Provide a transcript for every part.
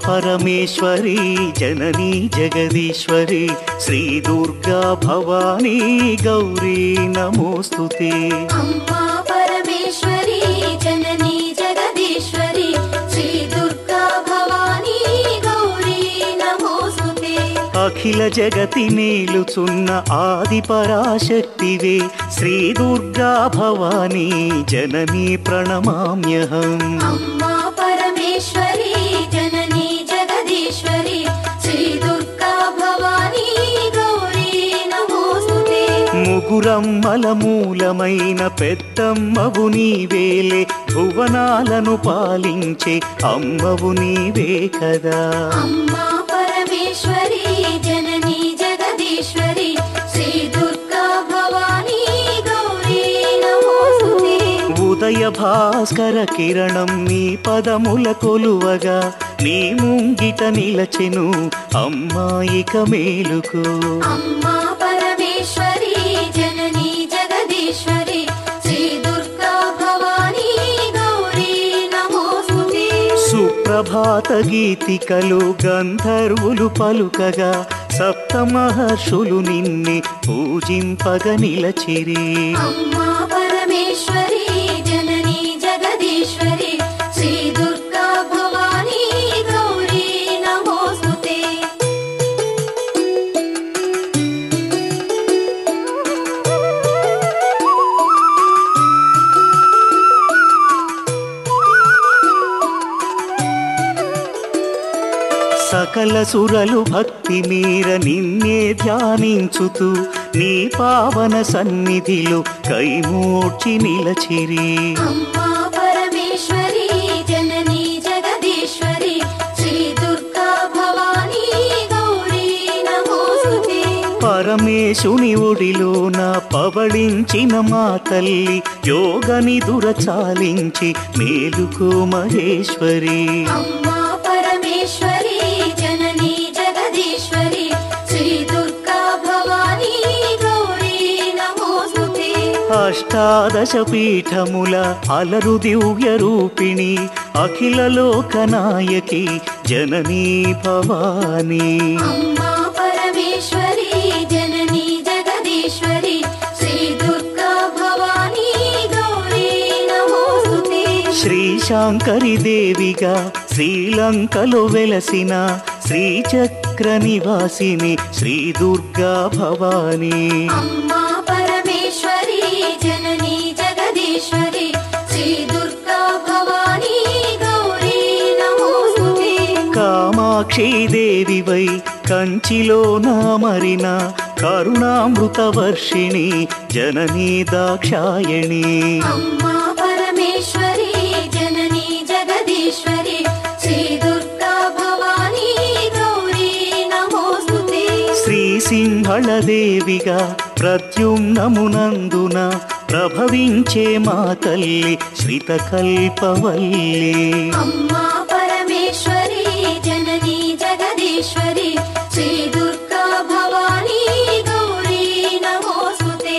పరమేశ్వరి జననీ జగదీశ్వరి శ్రీ దుర్గా భవానీ గౌరీ నమోస్తుతే అమ్మా పరమేశ్వరి జననీ జగదీశ్వరి శ్రీ దుర్గా భవానీ గౌరీ నమోస్తుతే అఖిల జగతి నేలుచున్న ఆది పరాశక్తివే శ్రీ దుర్గా భవానీ జననీ ప్రణమామ్యహం అమ్మా పరమేశ్వరి జననీ జగదీశ్వరి శ్రీ దుర్గా భవానీ గౌరీ నమోస్తుతే ముగురమ్మల మూలమైన పెద్దమ్మవు నీవేలే భువనాలను పాలించే అమ్మవు నీవే కదా అమ్మా పరమేశ్వరి జననీ జగదీశ్వరి శ్రీ దుర్గా భవానీ గౌరీ నమోస్తుతే ఉదయ భాస్కర కిరణం నీ పదముల కొలువగా నీ ముంగిట నిలచెను అమ్మాయిక మేలుకు అమ్మా పరమేశ్వరి జననీ జగదీశ్వరి శ్రీ దుర్గా భవానీ గౌరీ నమోస్తుతే సుప్రభాత గీతికలు గంధర్వులు పలుకగా సప్త మహర్షులు నిన్నే పూజింపగ నిలచిరి అమ్మా పరమేశ్వరి జననీ జగదీశ్వరి శ్రీ దుర్గా భవానీ గౌరీ నమోస్తుతే సకల సురలు భక్తి మీర నిన్నే ధ్యానించుతూ నీ పావన సన్నిధిలో కైమూర్చి నిలచిరి అమ్మా పరమేశ్వరి జననీ జగదీశ్వరి శ్రీ దుర్గా భవానీ గౌరీ నమోస్తుతే పరమేశుని ఒడిలోన పవళించిన మా తల్లి యోగని దురచాలించి మేలుకో మహేశ్వరి అమ్మా పరమేశ్వరి జననీ జగదీశ్వరి శ్రీ దుర్గా భవానీ గౌరీ నమోస్తుతే అష్టాదశ పీఠముల అలరు దివ్య రూపిణి అఖిల లోకనాయకి జననీ భవానీ అమ్మా పరమేశ్వరి జననీ జగదీశ్వరి శ్రీ దుర్గా భవానీ గౌరీ నమోస్తుతే శ్రీ శాంకరి దేవిగా శ్రీలంకలో వెలసిన శ్రీచక్ర నివాసిని శ్రీ దుర్గా భవానీ అమ్మా పరమేశ్వరి జననీ జగదీశ్వరి శ్రీ దుర్గా భవానీ గౌరీ నమోస్తుతే కామాక్షి దేవివై కంచిలో నామరిన కరుణామృత వర్షిణి జననీ దాక్షాయణి అమ్మా పరమేశ్వరి జననీ జగదీశ్వరి శ్రీ దుర్గా భవానీ గౌరీ నమోస్తుతే శ్రీ సింహళ దేవిగా ప్రద్యుమ్నమునందున ప్రభవించే మా తల్లి శ్రిత కల్పవల్లి అమ్మా పరమేశ్వరి జననీ జగదీశ్వరి శ్రీ దుర్గా భవానీ గౌరీ నమోస్తుతే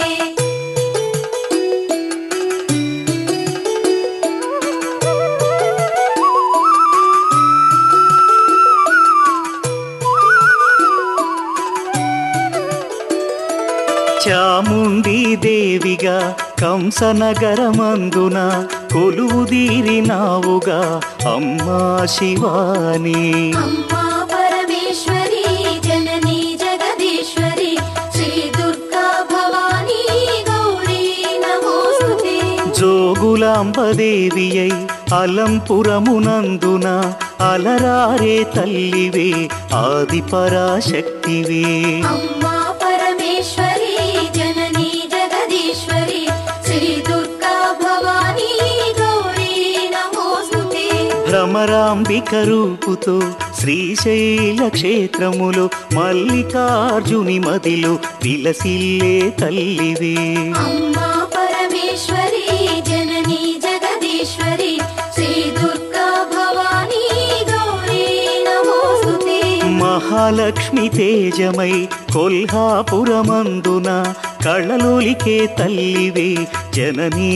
చాముండి దేవిగా కంసనగరమందున కొలువుదీరినావుగా అమ్మా శివాని అమ్మా పరమేశ్వరి జననీ జగదీశ్వరి శ్రీ దుర్గా భవానీ గౌరీ నమోస్తుతే జోగులాంబదేవియై అలంపురమునందున అలరారే తల్లివే ఆది పరాశక్తివే అమ్మా పరమేశ్వరి జననీ జగదీశ్వరి శ్రీ దుర్గా భవానీ గౌరీ నమోస్తుతే భ్రమరాంబిక రూపుతో శ్రీశైల క్షేత్రములో మల్లికార్జుని మదిలో విలసిల్లే తల్లివే అమ్మా పరమేశ్వరి జననీ జగదీశ్వరి శ్రీ దుర్గా భవానీ గౌరీ నమోస్తుతే మహాలక్ష్మి తేజమై కొల్హాపురమందున కళ్ళలోలికే తల్లివే జననీ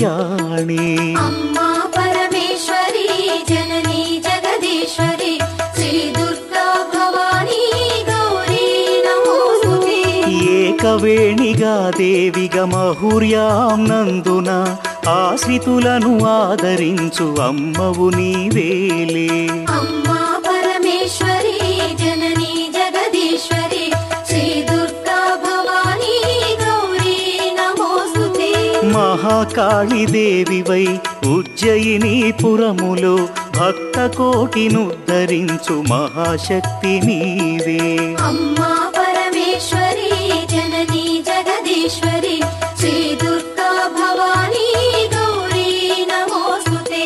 కళ్యాణి అమ్మా పరమేశ్వరి జననీ జగదీశ్వరి పుష్పవేణిగా దేవిగా మహుర్యాం నందున ఆశ్రితులను ఆదరించు అమ్మవు నీవేలే అమ్మా పరమేశ్వరి జననీ జగదీశ్వరి శ్రీ దుర్గా భవానీ గౌరీ నమోస్తుతే మహాకాళి దేవివై ఉజ్జయిని పురములో భక్త కోటినుద్ధరించు మహాశక్తి నీవే అమ్మా పరమేశ్వరి జననీ జగదీశ్వరి శ్రీ దుర్గా భవానీ గౌరీ నమోస్తుతే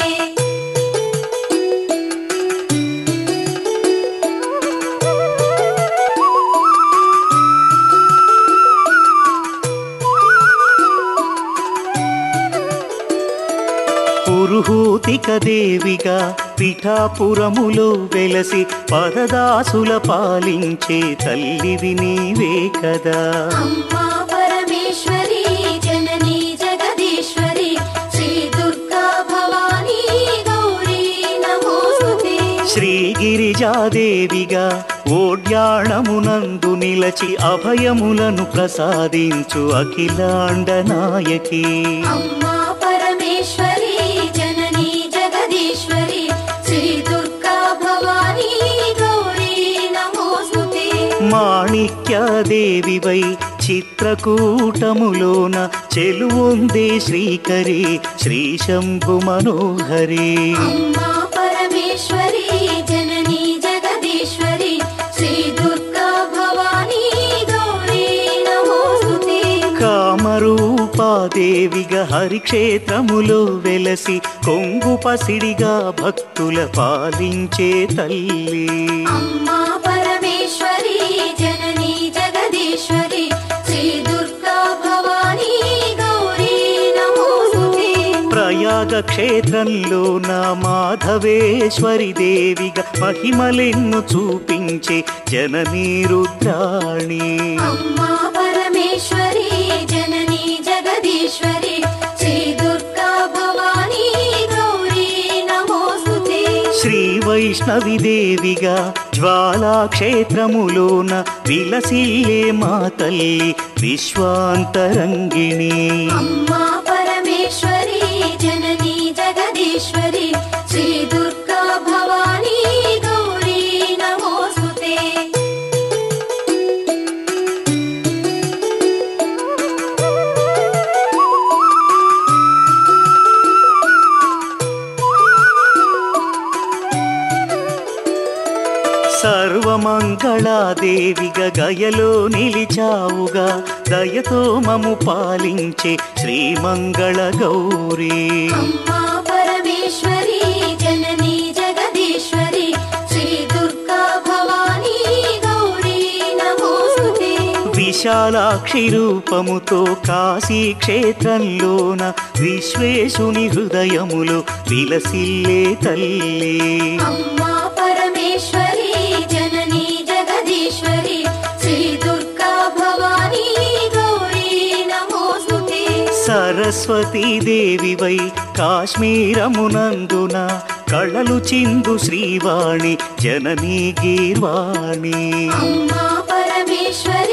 పురుహూతిక దేవిగా పిఠాపురములో వెలసి పరదాసుల పాలించే తల్లివి నీవే కదా అమ్మా పరమేశ్వరి జననీ జగదీశ్వరి శ్రీ దుర్గా భవానీ గౌరీ నమోస్తుతే శ్రీగిరిజాదేవిగా ఓడ్యాణమునందు నిలచి అభయములను ప్రసాదించు అఖిలాండ నాయకి అమ్మా పరమేశ్వరి జననీ జగదీశ్వరి శ్రీ దుర్గా భవానీ గౌరీ నమోస్తుతే మాణిక్యదేవివై చిత్రకూటములోన చెలువొందే శ్రీకరి శ్రీ శంభు మనోహరి అమ్మా పరమేశ్వరి జననీ జగదీశ్వరి శ్రీ దుర్గా భవానీ గౌరీ నమోస్తుతే కామరూపాదేవిగా హరిక్షేత్రములో వెలసి కొంగు పసిడిగా భక్తుల పాలించే తల్లి అమ్మా పరమేశ్వరి జననీ జగదీశ్వరి శ్రీ దుర్గా భవానీ గౌరీ నమోస్తుతే ప్రయాగ క్షేత్రంలో నా మాధవేశ్వరి దేవిగా మహిమలెన్ను చూపించే జననీ రుద్రాణి అమ్మా పరమేశ్వరి జననీ జగదీశ్వరి శ్రీ దుర్గా భవానీ గౌరీ నమోస్తుతే శ్రీ వైష్ణవి దేవిగా జ్వాలా క్షేత్రములోన విలసిల్లే మా తల్లి విశ్వాంతరంగిణి అమ్మా పరమేశ్వరి జననీ జగదీశ్వరి శ్రీ దుర్గా భవానీ గౌరీ నమోస్తుతే సర్వమంగళాదేవిగా గయలో నిలిచావుగా దయతో మము పాలించే శ్రీమంగళ గౌరీ అమ్మా పరమేశ్వరి జననీ జగదీశ్వరి శ్రీ దుర్గా భవానీ గౌరీ నమోస్తుతే విశాలాక్షి రూపముతో కాశీ క్షేత్రంలోన విశ్వేశుని హృదయములో విలసిల్లే తల్లి అమ్మా పరమేశ్వరి జననీ జగదీశ్వరి శ్రీ దుర్గా భవానీ గౌరీ నమోస్తుతే సరస్వతీ దేవివై కాశ్మీరమునందున కళలు చిందు శ్రీవాణి జననీ గీర్వాణి అమ్మా పరమేశ్వరి